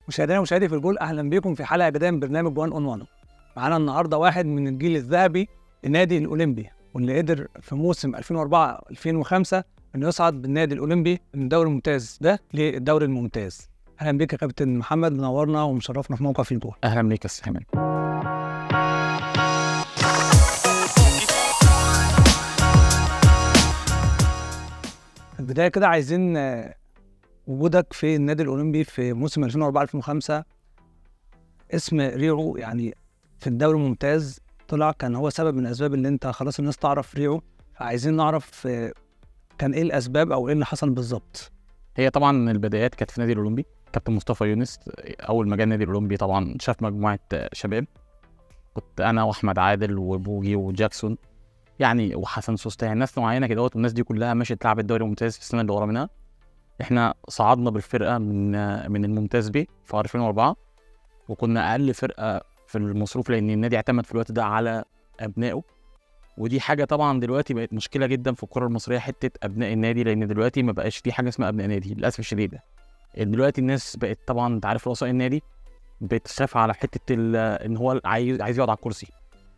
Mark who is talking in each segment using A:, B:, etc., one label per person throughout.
A: مشاهدينا ومشاهدي في الجول اهلا بكم في حلقه جديده من برنامج 1 اون 1 معانا النهارده واحد من الجيل الذهبي للنادي الاولمبي واللي قدر في موسم 2004 2005 انه يصعد بالنادي الاولمبي من الدوري الممتاز ده للدوري الممتاز اهلا بك يا كابتن محمد منورنا ومشرفنا في موقع في الجول
B: اهلا بيك يا استاذ حماد
A: في البدايه كده عايزين آه، وجودك في النادي الاولمبي في موسم 2004 2005 اسم ريعو يعني في الدوري الممتاز طلع كان هو سبب من الاسباب اللي انت خلاص الناس تعرف ريعو فعايزين نعرف آه، كان ايه الاسباب او ايه اللي حصل بالظبط
B: هي طبعا البدايات كانت في النادي الاولمبي كابتن مصطفى يونس اول ما جه النادي الاولمبي طبعا شاف مجموعه شباب كنت انا واحمد عادل وبوجي وجاكسون يعني وحسن سوسته يعني ناس معينه كده والناس دي كلها مشيت تلعب الدوري الممتاز في السنه اللي ورا منها احنا صعدنا بالفرقه من من الممتاز بي في 2004 وكنا اقل فرقه في المصروف لان النادي اعتمد في الوقت ده على ابنائه ودي حاجه طبعا دلوقتي بقت مشكله جدا في الكره المصريه حته ابناء النادي لان دلوقتي ما بقاش في حاجه اسمها ابناء نادي للاسف الشديد دلوقتي الناس بقت طبعا انت عارف رؤساء النادي بتخاف على حته ال- ان هو عايز عايز يقعد على الكرسي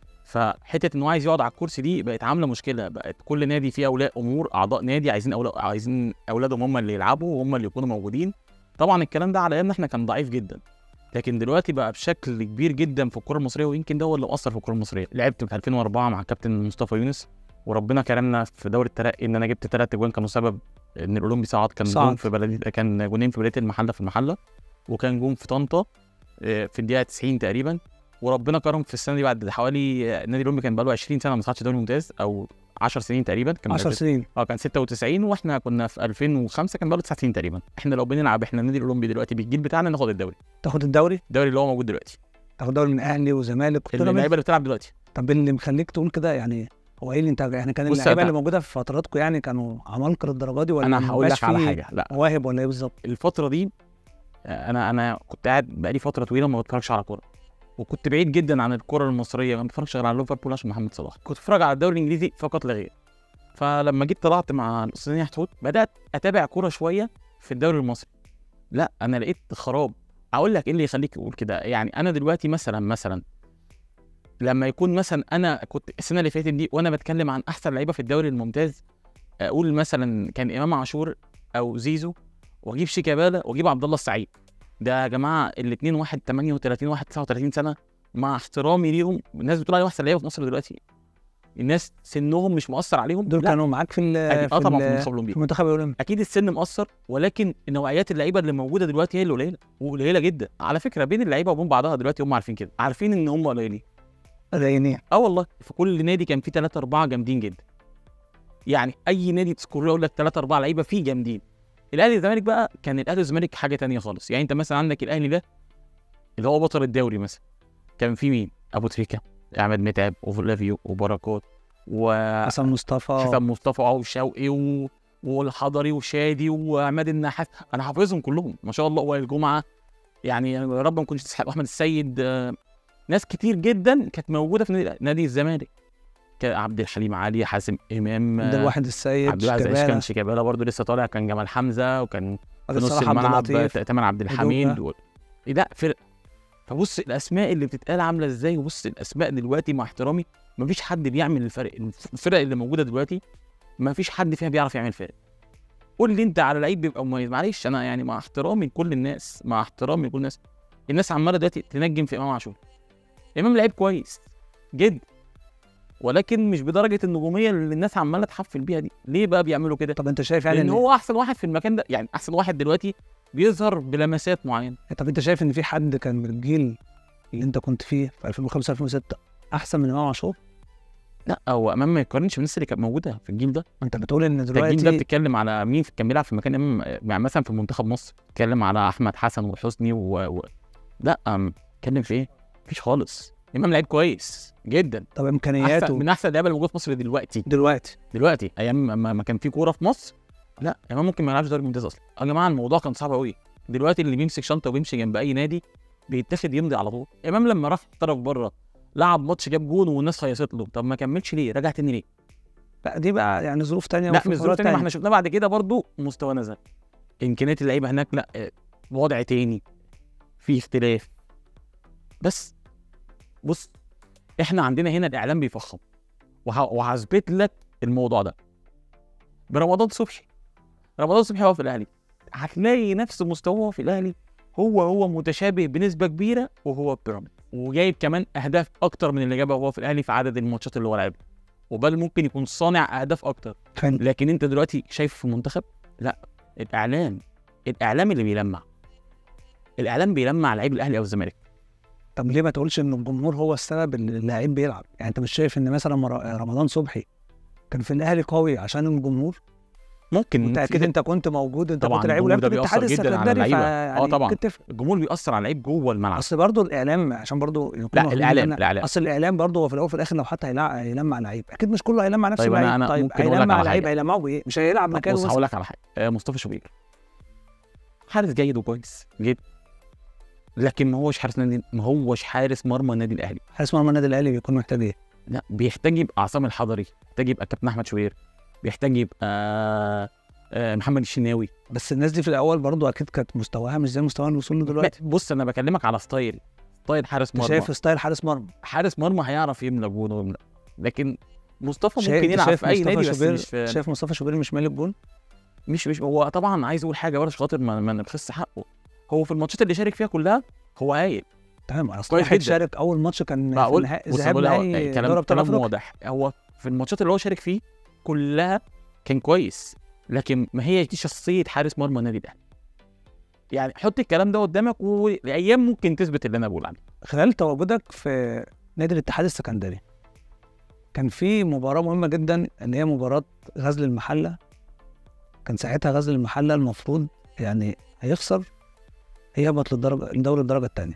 B: فحته ان هو عايز يقعد على الكرسي دي بقت عامله مشكله بقت كل نادي فيه اولياء امور اعضاء نادي عايزين أولا... عايزين اولادهم هم اللي يلعبوا وهم اللي يكونوا موجودين طبعا الكلام ده على ايامنا احنا كان ضعيف جدا لكن دلوقتي بقى بشكل كبير جدا في الكره المصريه ويمكن ده هو اللي مؤثر في الكره المصريه لعبت في 2004 مع كابتن مصطفى يونس وربنا كرمنا في دوري الترقي ان انا جبت ثلاث اجوان كانوا سبب ان الاولمبي صعد كان
A: صعد.
B: جون في بلديه كان جونين في بلديه المحله في المحله وكان جون في طنطا آه، في الدقيقه 90 تقريبا وربنا كرم في السنه دي بعد حوالي آه، النادي الاولمبي كان بقاله 20 سنه ما صعدش دوري ممتاز او 10 سنين تقريبا كان
A: 10 سنين
B: اه كان 96 واحنا كنا في 2005 كان بقاله 9 سنين تقريبا احنا لو بنلعب احنا النادي الاولمبي دلوقتي بالجيل بتاعنا ناخد الدوري
A: تاخد الدوري
B: الدوري اللي هو موجود دلوقتي
A: تاخد دوري من اهلي وزمالك وبيراميدز.
B: اللعيبه اللي بتلعب دلوقتي
A: طب اللي مخليك تقول كده يعني هو ايه اللي انت يعني كان
B: بص
A: اللعيبه
B: أنا-
A: اللي موجوده في فتراتكم يعني كانوا عمالقه للدرجه دي ولا
B: انا
A: ما
B: هقول
A: بقاش
B: لك على
A: فيه
B: حاجه لا
A: مواهب ولا ايه بالظبط؟
B: الفتره دي آه، انا انا كنت قاعد بقالي فتره طويله ما بتفرجش على كوره وكنت بعيد جدا عن الكره المصريه ما بتفرجش غير على ليفربول عشان محمد صلاح كنت بتفرج على الدوري الانجليزي فقط لا غير فلما جيت طلعت مع الاستاذ ناجي حتحوت بدات اتابع كوره شويه في الدوري المصري لا انا لقيت خراب اقول لك ايه اللي يخليك تقول كده يعني انا دلوقتي مثلا مثلا لما يكون مثلا انا كنت السنه اللي فاتت دي وانا بتكلم عن احسن لعيبه في الدوري الممتاز اقول مثلا كان امام عاشور او زيزو واجيب شيكابالا واجيب عبد الله السعيد ده يا جماعه الاثنين واحد 38 واحد 39 سنه مع احترامي ليهم الناس بتقول عليهم احسن لعيبه في مصر دلوقتي الناس سنهم مش مؤثر عليهم
A: دول
B: لا،
A: كانوا معاك في ال
B: أكيد.
A: في
B: اه طبعا في
A: ال-
B: المنتخب
A: في
B: الاولمبي
A: المنتخب الاولمبي
B: اكيد السن مؤثر ولكن نوعيات اللعيبه اللي موجوده دلوقتي هي اللي قليله وقليله جدا على فكره بين اللعيبه وبين بعضها دلوقتي هم عارفين كده عارفين ان هم قليلين
A: رايقين
B: اه والله في كل نادي كان فيه ثلاثة أربعة جامدين جدا يعني أي نادي تذكر له يقول لك ثلاثة أربعة لعيبة فيه جامدين الأهلي والزمالك بقى كان الأهلي والزمالك حاجة تانية خالص يعني أنت مثلا عندك الأهلي ده اللي هو بطل الدوري مثلا كان فيه مين؟ أبو تريكة أحمد متعب وفلافيو وبركات وحسن
A: حسن مصطفى
B: مصطفى وشوقي و... والحضري وشادي وعماد النحاس انا حافظهم كلهم ما شاء الله وائل جمعه يعني يا رب ما نكونش تسحب احمد السيد آه، ناس كتير جدا كانت موجوده في نادي, نادي الزمالك كان عبد الحليم علي حازم امام
A: عبد
B: آه،
A: الواحد السيد
B: عبد الواحد
A: شيكابالا،
B: كان شيكابالا برضه لسه طالع كان جمال حمزه وكان في
A: عبد
B: نص
A: الصلاح عبد
B: الملعب
A: اللطيف
B: تامر عبد الحميد
A: ودوكا.
B: و... إيه ده فرقه فبص الاسماء اللي بتتقال عامله ازاي وبص الاسماء دلوقتي مع احترامي مفيش حد بيعمل الفرق الفرق اللي موجوده دلوقتي مفيش حد فيها بيعرف يعمل فرق قول لي انت على لعيب بيبقى مميز معلش انا يعني مع احترامي لكل الناس مع احترامي لكل الناس الناس عماله دلوقتي تنجم في امام عاشور امام لعيب كويس جدا ولكن مش بدرجه النجوميه اللي الناس عماله تحفل بيها دي ليه بقى بيعملوا كده
A: طب انت شايف يعني
B: لان
A: إن-
B: هو احسن واحد في المكان ده يعني احسن واحد دلوقتي بيظهر بلمسات معينه
A: طب انت شايف ان في حد كان من الجيل اللي انت كنت فيه في 2005 2006 احسن من امام عاشور؟
B: لا هو امام ما يقارنش بالناس اللي كانت موجوده في الجيل ده
A: ما انت بتقول ان
B: انت الجيل ده
A: دلوقتي
B: بتتكلم على مين كان بيلعب في مكان امام يعني مثلا في منتخب مصر بتتكلم على احمد حسن وحسني و... و... لا أم، بتتكلم في ايه مفيش خالص امام لعيب كويس جدا
A: طب
B: أحسن
A: امكانياته
B: من احسن اللعيبه اللي موجوده في مصر دلوقتي
A: دلوقتي
B: دلوقتي ايام ما ما كان في كوره في مصر لا امام ممكن ما يلعبش دوري ممتاز اصلا يا جماعه الموضوع كان صعب قوي دلوقتي اللي بيمسك شنطه وبيمشي جنب اي نادي بيتاخد يمضي على طول امام لما راح احترف بره لعب ماتش جاب جون والناس خيصت له طب ما كملش ليه رجع تاني ليه
A: لا دي بقى يعني ظروف تانية
B: لا
A: وفي
B: مش ظروف
A: قرارات
B: تانية ما
A: تانية.
B: احنا شفناه بعد كده برضو مستوى نزل امكانيات اللعيبه هناك لا آه، وضع تاني في اختلاف بس بص احنا عندنا هنا الاعلام بيفخم وه- وهثبت لك الموضوع ده برمضان صبحي رمضان صبحي هو في الاهلي هتلاقي نفس مستواه في الاهلي هو هو متشابه بنسبه كبيره وهو في بيراميدز وجايب كمان اهداف اكتر من اللي جابها هو في الاهلي في عدد الماتشات اللي هو لعبها وبل ممكن يكون صانع اهداف اكتر
A: كان
B: لكن انت دلوقتي شايف في المنتخب لا الاعلام الاعلام اللي بيلمع الاعلام بيلمع لعيب الاهلي او الزمالك
A: طب ليه ما تقولش ان الجمهور هو السبب ان اللاعب بيلعب يعني انت مش شايف ان مثلا مر- رمضان صبحي كان في الاهلي قوي عشان الجمهور
B: ممكن
A: انت اكيد
B: في-
A: انت كنت موجود انت
B: طبعاً
A: كنت لعيب
B: الجمهور
A: ولعبت
B: ده
A: في الاتحاد
B: بيأثر جداً على
A: السكندري
B: اللعيبة.
A: فيعني
B: آه طبعاً.
A: ممكن تفرق
B: الجمهور بيأثر على اللعيب جوه الملعب
A: اصل برضه الاعلام عشان برضه يكون
B: لا
A: واخدين
B: الاعلام
A: بالنا-
B: الاعلام
A: اصل الاعلام برضه هو في الاول وفي الاخر لو حتى هيلع- هيلمع لعيب اكيد مش كله هيلمع نفس
B: طيب أنا-
A: اللعيب
B: أنا
A: طيب
B: ممكن أقول لك
A: هيلمع
B: على
A: لعيب
B: حاجة.
A: هيلمعه بايه مش هيلعب
B: طب
A: مكانه
B: بص
A: بس.
B: هقول لك على حاجه آه، مصطفى شوبير حارس جيد وكويس جدا لكن ما هوش حارس نادي ما هوش حارس مرمى النادي الاهلي
A: حارس مرمى النادي الاهلي بيكون محتاج ايه
B: لا بيحتاج يبقى عصام الحضري بيحتاج يبقى كابتن احمد شوبير بيحتاج يبقى آه، محمد الشناوي
A: بس الناس دي في الاول برضه اكيد كانت مستواها مش زي مستوى الوصول له دلوقتي
B: بص انا بكلمك على ستايل ستايل حارس
A: انت
B: مرمى
A: شايف ستايل حارس مرمى
B: حارس مرمى هيعرف يملى جون ويملى لكن مصطفى
A: شايف-
B: ممكن
A: انت
B: يلعب
A: شايف
B: في اي
A: مصطفى
B: نادي بس
A: شوبير
B: مش في
A: شايف مصطفى شوبير مش مالك جون
B: مش مش هو طبعا عايز اقول حاجه برضه عشان خاطر ما, ما نبخس حقه هو في الماتشات اللي شارك فيها كلها هو هايل
A: تمام اصل
B: كويس
A: واحد
B: جدا.
A: شارك اول ماتش كان في
B: بقول
A: النهائي
B: بص
A: ذهاب
B: بقول هو-
A: نهائي
B: كلام
A: دوري ابطال
B: كلام
A: افريقيا
B: واضح هو في الماتشات اللي هو شارك فيه كلها كان كويس لكن ما هي دي شخصيه حارس مرمى النادي الاهلي يعني حط الكلام ده قدامك والايام ممكن تثبت اللي انا بقول عليه
A: خلال تواجدك في نادي الاتحاد السكندري كان في مباراة مهمة جدا اللي هي مباراة غزل المحلة كان ساعتها غزل المحلة المفروض يعني هيخسر هيهبط للدرجة لدوري الدرجة الثانية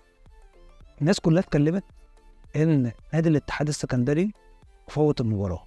A: الناس كلها اتكلمت ان نادي الاتحاد السكندري فوت المباراة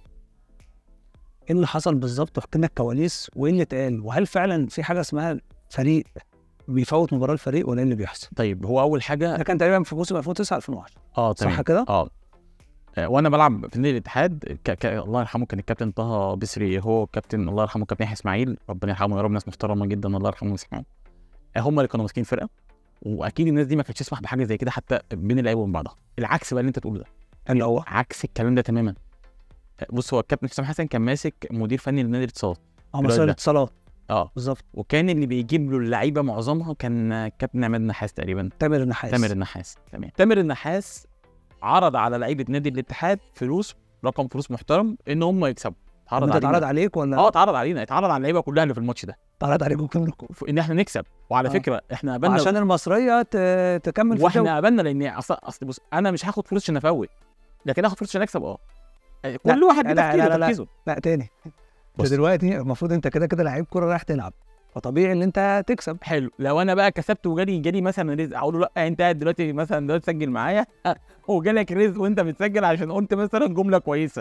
A: ايه اللي حصل بالظبط واحكي لنا الكواليس وايه اللي اتقال وهل فعلا في حاجة اسمها فريق بيفوت مباراة الفريق ولا ايه اللي بيحصل؟
B: طيب هو اول حاجه
A: ده كان تقريبا في موسم 2009 2010
B: اه
A: صح
B: تمام
A: كده؟
B: اه آه، وانا بلعب في نادي الاتحاد ك... ك... الله يرحمه كان الكابتن طه بسري هو كابتن الله يرحمه كابتن يحيى اسماعيل ربنا يرحمه يا رب ناس محترمه جدا الله يرحمه ويسمعهم هم اللي كانوا ماسكين فرقه واكيد الناس دي ما كانتش تسمح بحاجه زي كده حتى بين اللعيبه وبين بعضها العكس بقى اللي انت تقوله ده
A: اللي هو
B: عكس الكلام ده تماما آه، بص هو الكابتن حسام حسن كان ماسك مدير فني لنادي الاتصالات
A: اه
B: الواد
A: مسار
B: ده.
A: الاتصالات
B: اه
A: بالظبط
B: وكان اللي بيجيب له اللعيبه معظمها كان آه، كابتن عماد النحاس تقريبا
A: تامر النحاس
B: تامر النحاس تمام تامر النحاس عرض على لعيبه نادي الاتحاد فلوس رقم فلوس محترم ان هم يكسبوا اتعرض
A: انت اتعرض
B: علينا
A: عليك ولا
B: اه اتعرض علينا اتعرض على اللعيبه كلها اللي في الماتش ده
A: اتعرض عليكم كلكم
B: ف- ان احنا نكسب وعلى
A: آه.
B: فكره احنا قبلنا
A: عشان المصريه ت- تكمل في الدوري.
B: واحنا قبلنا لان اصل اصل بص انا مش هاخد فلوس عشان افوت لكن اخد فلوس عشان اكسب اه كل واحد
A: لا،
B: بتفكيره
A: لا، لا، لا.
B: تركيزه
A: لا تاني انت
B: بص.
A: دلوقتي المفروض انت كده كده لعيب كوره رايح تلعب فطبيعي ان انت تكسب
B: حلو لو انا بقى كسبت وجالي جالي مثلا رزق اقول له لا انت قاعد دلوقتي مثلا دلوقتي تسجل معايا وجالك رزق وانت بتسجل عشان قلت مثلا جمله كويسه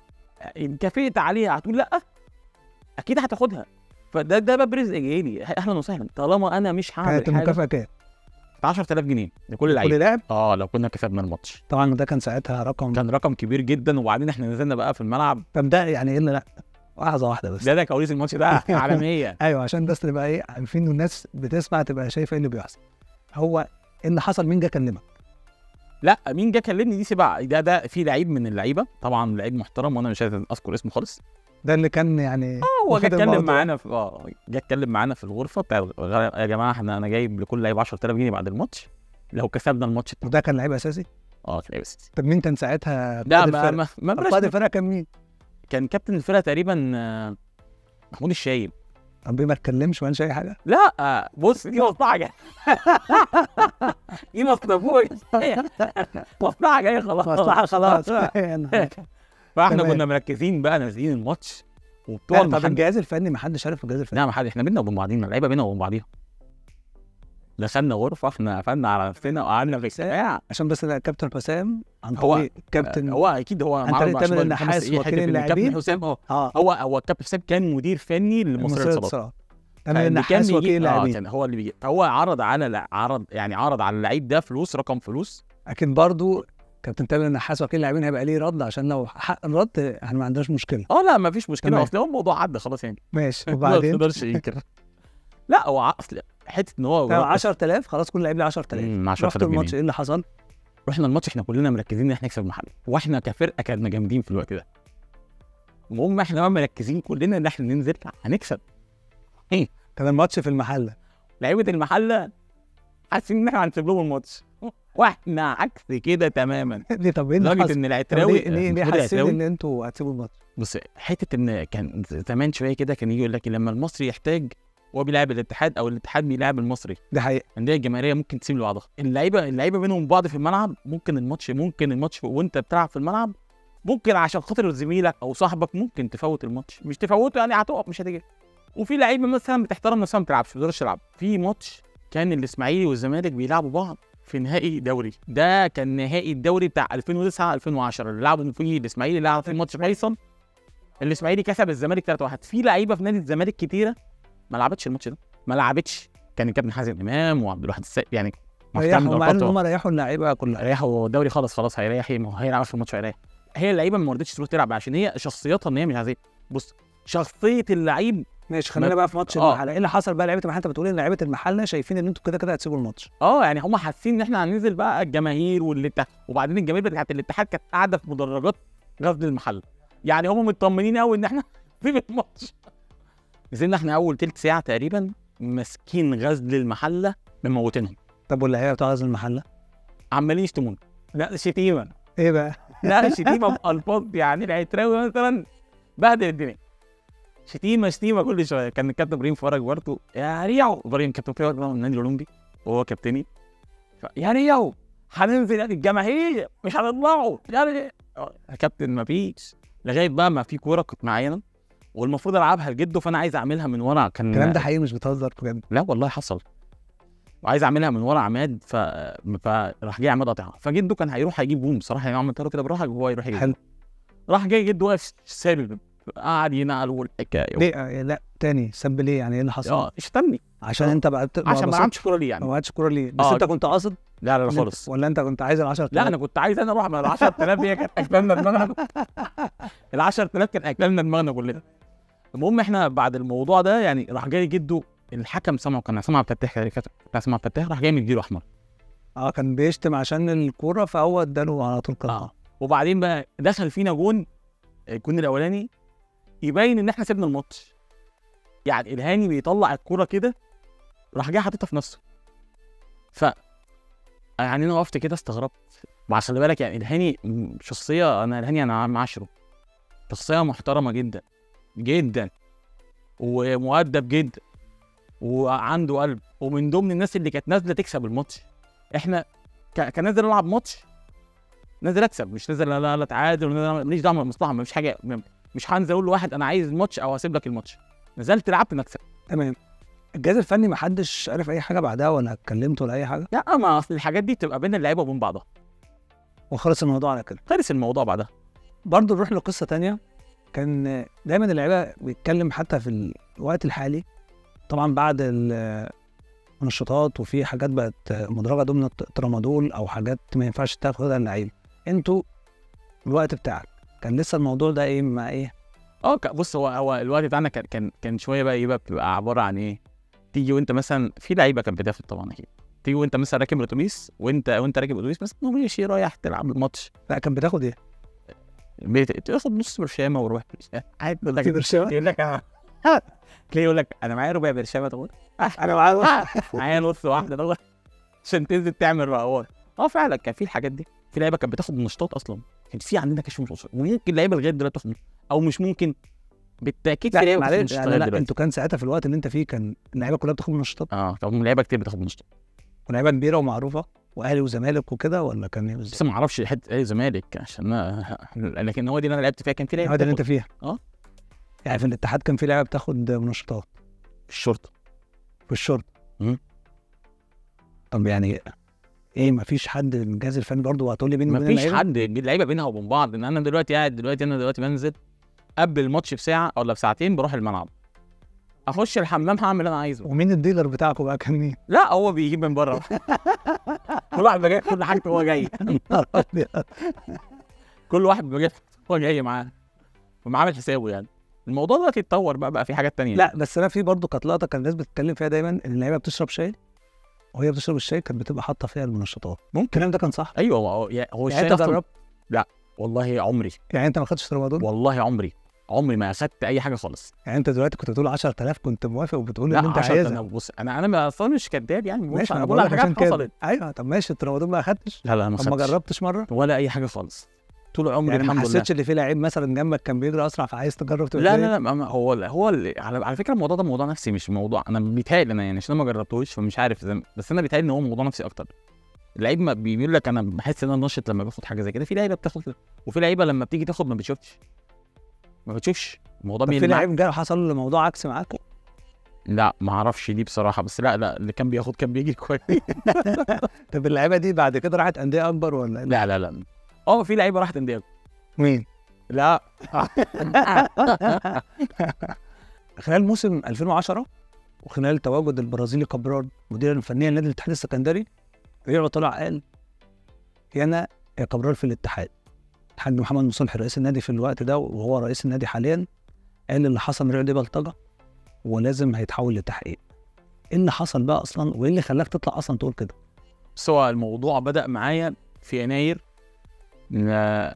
B: ان كافئت عليها هتقول لا اكيد هتاخدها فده ده باب رزق جاي لي اهلا وسهلا طالما انا مش هعمل
A: كانت
B: حاجه
A: المكافاه كام؟
B: 10000 جنيه لكل
A: كل
B: لعيب
A: لاعب
B: اه لو كنا كسبنا الماتش
A: طبعا ده كان ساعتها رقم
B: كان رقم كبير جدا وبعدين احنا نزلنا بقى في الملعب
A: طب ده يعني ايه اللي لا لحظه واحده بس
B: ده ده كواليس الماتش ده عالميه
A: ايوه عشان بس تبقى ايه عارفين إن الناس بتسمع تبقى شايفه ايه اللي بيحصل هو ايه اللي حصل مين جه كلمك
B: لا مين جه كلمني دي سبع ده ده في لعيب من اللعيبه طبعا لعيب محترم وانا مش عايز اذكر اسمه خالص
A: ده اللي كان يعني
B: هو جه
A: واخد
B: اتكلم
A: الموضوع.
B: معانا في اه جه اتكلم معانا في الغرفه بتاع الغ- يا جماعه احنا انا جايب لكل لعيب 10000 جنيه بعد الماتش لو كسبنا الماتش التاني.
A: وده كان لعيب اساسي
B: اه تلاقي بس
A: طب مين كان ساعتها
B: لا
A: قائد
B: ما
A: الفرقة؟
B: ما, ما
A: طب
B: بلاش
A: قائد الفرقه كان مين؟
B: كان كابتن الفرقه تقريبا آه، محمود الشايب
A: طب ما اتكلمش ما قالش اي حاجه
B: لا آه، بص دي مصلحه جايه دي مصلحه جايه مصلحه جايه خلاص
A: مصلحه خلاص يعني
B: فاحنا
A: تمام.
B: كنا مركزين بقى نازلين الماتش وبتوع
A: لا، طب
B: المحل
A: الجهاز الفني ما حدش عارف الجهاز الفني
B: لا ما حد احنا بينا وبين بعضينا اللعيبه بينا وبين بعضيها دخلنا غرفه احنا قفلنا على نفسنا وقعدنا في اجتماع
A: عشان بس لا، كابتن حسام عن
B: هو-
A: طريق كابتن
B: هو اكيد هو
A: عن
B: معاه
A: طريق
B: عشان
A: تامر
B: بقى خمس
A: النحاس
B: دقايق
A: وكيل
B: حتة إن
A: اللاعبين.
B: الكابتن حسام اه
A: اه
B: هو هو الكابتن حسام كان مدير فني لمصرية
A: مصرية
B: الاتصالات
A: اتصالات تامر
B: فاللي كان
A: النحاس
B: بيجي-
A: وكيل
B: اه
A: اللاعبين
B: كان هو اللي بيجي فهو عرض على لا عرض يعني عرض على اللعيب ده فلوس رقم فلوس
A: اكيد برضو كابتن تامر النحاس وكيل اللاعبين هيبقى ليه رد عشان لو حق الرد احنا ما عندناش مشكله
B: اه لا ما فيش مشكله
A: تمام.
B: اصل هو الموضوع عدى خلاص يعني
A: ماشي
B: ما
A: وبعدين
B: تقدرش ينكر لا هو ع- اصل حته ان هو
A: 10000 خلاص كل لعيب له 10000
B: مم، 10,000
A: رحت الماتش
B: جنيه.
A: ايه اللي حصل؟
B: رحنا الماتش احنا كلنا مركزين ان احنا نكسب المحل واحنا كفرقه كنا جامدين في الوقت ده المهم احنا بقى مركزين كلنا ان احنا ننزل هنكسب
A: كان الماتش في المحله
B: لعيبه المحله حاسين ان احنا هنسيب لهم الماتش واحنا عكس كده تماما
A: ليه طب ايه اللي
B: لدرجه
A: حصل؟
B: ان
A: طب
B: العتراوي
A: ليه ليه, ليه
B: محمود
A: حاسين
B: العتراوي-
A: ان انتوا هتسيبوا الماتش؟
B: بص حته ان كان زمان شويه كده كان يجي يقول لك لما المصري يحتاج هو بيلعب الاتحاد او الاتحاد بيلعب المصري
A: دي حقيقه
B: الانديه الجماهيريه ممكن تسيب لبعضها اللعيبه اللعيبه بينهم بعض في الملعب ممكن الماتش ممكن الماتش وانت بتلعب في الملعب ممكن عشان خاطر زميلك او صاحبك ممكن تفوت الماتش مش تفوته يعني هتقف مش هتيجي وفي لعيبه مثلا بتحترم نفسها ما بتلعبش ما بتقدرش تلعب في ماتش كان الاسماعيلي والزمالك بيلعبوا بعض في نهائي دوري ده كان نهائي الدوري بتاع 2009 2010 اللي لعبوا فيه الاسماعيلي لعب فيه ماتش فيصل الاسماعيلي كسب الزمالك 3-1 في لعيبه في نادي الزمالك كتيره ما لعبتش الماتش ده ما لعبتش كان الكابتن حازم امام وعبد الواحد السيد يعني
A: ريحوا
B: محترم
A: مع ان
B: درجاته.
A: هم ريحوا اللعيبه كلها
B: ريحوا الدوري خلص خلاص هيريح ايه ما هو هيلعب في الماتش هيريح هي اللعيبه ما رضتش تروح تلعب عشان هي شخصيتها ان هي مش عايزه بص شخصيه اللعيب
A: ماشي خلينا
B: ما-
A: بقى في ماتش
B: آه.
A: المحله ايه اللي حصل بقى لعيبه المحله انت بتقول ان لعيبه المحله شايفين ان انتوا كده كده هتسيبوا الماتش
B: اه يعني هم حاسين ان احنا هننزل بقى الجماهير والاتحاد وبعدين الجماهير بتاعت الاتحاد كانت قاعده في مدرجات غزل المحل يعني هم مطمنين قوي ان احنا في الماتش نزلنا احنا اول تلت ساعه تقريبا ماسكين غزل المحله مموتينهم
A: طب واللعيبه بتوع غزل المحله
B: عمالين يشتمونا لا شتيمه
A: ايه بقى؟
B: لا شتيمه بالفاظ يعني العتراوي مثلا بهدل الدنيا شتيمه شتيمه كل شويه كان الكابتن ابراهيم فرج برضه يا ريو ابراهيم كابتن فرج بقى من النادي الاولمبي وهو كابتني ف- يا ريو هننزل الجماهير مش هنطلعوا يا ريو يا كابتن ما فيش لغايه بقى ما في كوره كنت معايا انا والمفروض العبها لجده فانا عايز اعملها من ورا كان
A: الكلام ده حقيقي مش بتهزر بجد
B: لا والله حصل وعايز اعملها من ورا عماد ف... فراح جاي عماد قاطعها فجده كان هيروح هيجيب بوم بصراحه يعني عملت له كده براحه وهو يروح يجيب
A: حلو.
B: راح جاي جده واقف سالب قعد ينقل والحكايه
A: ليه آه، لا تاني سب ليه يعني ايه اللي حصل؟
B: اه اشتمني
A: عشان
B: آه.
A: انت بقى بت-
B: عشان ما
A: بصيت-
B: عملتش كوره ليه يعني
A: ما وقعتش كوره ليه؟ بس
B: آه.
A: انت كنت قاصد
B: لا لا لا
A: إن أنت-
B: خالص
A: ولا انت كنت عايز ال 10000
B: لا انا كنت عايز انا اروح من ال 10000 هي كانت اكلنا دماغنا ال 10000 كان اكلنا دماغنا كلنا المهم احنا بعد الموضوع ده يعني راح جاي جده الحكم سمعه كان سمع فتاح كان كان سمع فتاح راح جاي مديله احمر
A: اه كان بيشتم عشان الكوره فهو اداله على طول قطع
B: اه وبعدين بقى دخل فينا جون الجون الاولاني يبين ان احنا سيبنا الماتش يعني الهاني بيطلع الكوره كده راح جاي حاططها في نفسه ف يعني انا وقفت كده استغربت بس خلي بالك يعني الهاني م- شخصيه انا الهاني انا معاشره شخصيه محترمه جدا جدا ومؤدب جدا وعنده قلب ومن ضمن الناس اللي كانت نازله تكسب الماتش احنا ك- كان نازل العب ماتش نازل اكسب مش نازل لا لا, لا تعادل ولا- ماليش دعوه بالمصلحه مفيش حاجه م- مش هنزل اقول لواحد انا عايز الماتش او هسيب لك الماتش نزلت لعبت نكسب
A: تمام الجهاز الفني ما حدش عارف اي حاجه بعدها ولا اتكلمت ولا اي حاجه
B: لا ما اصل الحاجات دي بتبقى بين اللعيبه وبين بعضها
A: وخلص الموضوع على كده
B: خلص الموضوع بعدها
A: برضه نروح لقصه تانية كان دايما اللعيبه بيتكلم حتى في الوقت الحالي طبعا بعد ال- المنشطات وفي حاجات بقت مدرجه ضمن الترامادول او حاجات ما ينفعش تاخدها اللعيبه انتوا الوقت بتاعك كان لسه الموضوع ده ايه مع ايه
B: اه ك- بص هو هو الوقت بتاعنا كان كان كان شويه بقى ايه بقى بتبقى عباره عن ايه تيجي وانت مثلا في لعيبه كانت بتاخد طبعا اكيد تيجي وانت مثلا راكب الاتوبيس وانت وانت راكب الاتوبيس مثلا هو ماشي رايح تلعب الماتش
A: لا كان بتاخد ايه
B: بت- تاخد نص برشامه وروح عادي يقول لك
A: في برشامه
B: يقول لك انا تلاقيه يقول لك انا معايا ربع برشامه تقول
A: انا معايا
B: معايا نص واحده تقول عشان تنزل تعمل رقوات اه فعلا كان في الحاجات دي في لعيبه كانت بتاخد منشطات اصلا كان في عندنا كشف منشطات وممكن لعيبه لغايه دلوقتي تاخد منشطات. او مش ممكن بالتاكيد في
A: لا
B: لعيبه بتاخد
A: معلش
B: منشطات
A: يعني
B: لغايه
A: لا
B: دلوقتي
A: انتوا كان ساعتها في الوقت اللي انت فيه كان اللعيبه كلها بتاخد منشطات
B: اه كان لعيبه كتير بتاخد منشطات
A: ولعيبه كبيره ومعروفه واهلي وزمالك وكده ولا كان ايه
B: بس
A: بالظبط؟
B: ما اعرفش حته ايه زمالك عشان أنا- لكن هو دي اللي انا لعبت فيها كان في لعيبه
A: هو ده اللي انت
B: بتاخد
A: فيها
B: اه.
A: يعني في الاتحاد كان في لعيبه بتاخد منشطات
B: في الشرطه
A: في الشرطه
B: مم.
A: طب يعني ايه ما فيش حد من الجهاز الفني برضه هتقول لي بيني
B: ما
A: وبين
B: فيش
A: اللعيبة؟
B: حد اللعيبه بينها وبين بعض ان انا دلوقتي قاعد دلوقتي انا دلوقتي بنزل قبل الماتش بساعه ولا بساعتين بروح الملعب اخش الحمام هعمل اللي انا عايزه
A: ومين الديلر بتاعكم بقى كان مين؟
B: لا هو بيجيب من بره كل واحد بيجيب كل حاجته هو جاي كل واحد بيجيب هو جاي معاه ومعامل حسابه يعني الموضوع دلوقتي اتطور بقى بقى في حاجات تانية
A: لا بس انا في برضه كانت لقطه كان الناس بتتكلم فيها دايما ان اللعيبه بتشرب شاي وهي بتشرب الشاي كانت بتبقى حاطه فيها المنشطات ممكن الكلام ده كان صح
B: ايوه هو يا- هو
A: يعني
B: الشاي
A: انت
B: أصلاً-
A: جربت
B: والله عمري
A: يعني انت ما خدتش ترامادول
B: والله عمري عمري ما اخدت اي حاجه خالص
A: يعني انت دلوقتي كنت بتقول 10000 كنت موافق وبتقول
B: لا
A: ان انت
B: 10
A: عايزها
B: انا بص انا انا اصلا مش كداب يعني بقولش-
A: ماشي
B: انا
A: انا
B: بقول
A: بقول
B: على
A: لك عشان
B: حاجات
A: كده
B: حصلت
A: ايوه طب ماشي الترامادول ما اخدتش
B: لا لا ما
A: طب ما
B: خدتش
A: جربتش مره
B: ولا اي حاجه خالص طول عمري
A: يعني ما
B: الحمد لله
A: حسيتش ان في لعيب مثلا جنبك كان بيجري اسرع فعايز تجرب تبقى
B: لا
A: زيه؟
B: لا لا ما- ما- هو هو ال- على على فكره الموضوع ده موضوع نفسي مش موضوع انا بيتهيألي انا يعني عشان انا ما جربتوش فمش عارف زي ما- بس انا بيتهيألي ان هو موضوع نفسي اكتر اللعيب ما بيقول لك انا بحس ان انا نشط لما باخد حاجه زي كده في لعيبه بتاخد كده وفي لعيبه لما بتيجي تاخد ما بتشوفش ما بتشوفش الموضوع
A: طب في
B: بيلمع
A: لعيب جاي حصل له موضوع عكس معاك
B: لا ما اعرفش دي بصراحه بس لا لا اللي كان بياخد كان بيجي كويس
A: طب اللعيبه دي بعد كده راحت انديه اكبر ولا إيه؟
B: لا لا لا اه في لعيبه راحت انديه
A: مين
B: لا
A: خلال موسم 2010 وخلال تواجد البرازيلي كابرال مديرا الفنيا لنادي الاتحاد السكندري ريعو طلع قال انا يا كابرال في الاتحاد الحاج محمد مصلح رئيس النادي في الوقت ده وهو رئيس النادي حاليا قال اللي حصل من ريعو دي بلطجه ولازم هيتحول لتحقيق ايه اللي حصل بقى اصلا وايه اللي خلاك تطلع اصلا تقول كده
B: بس هو الموضوع بدأ معايا في يناير إن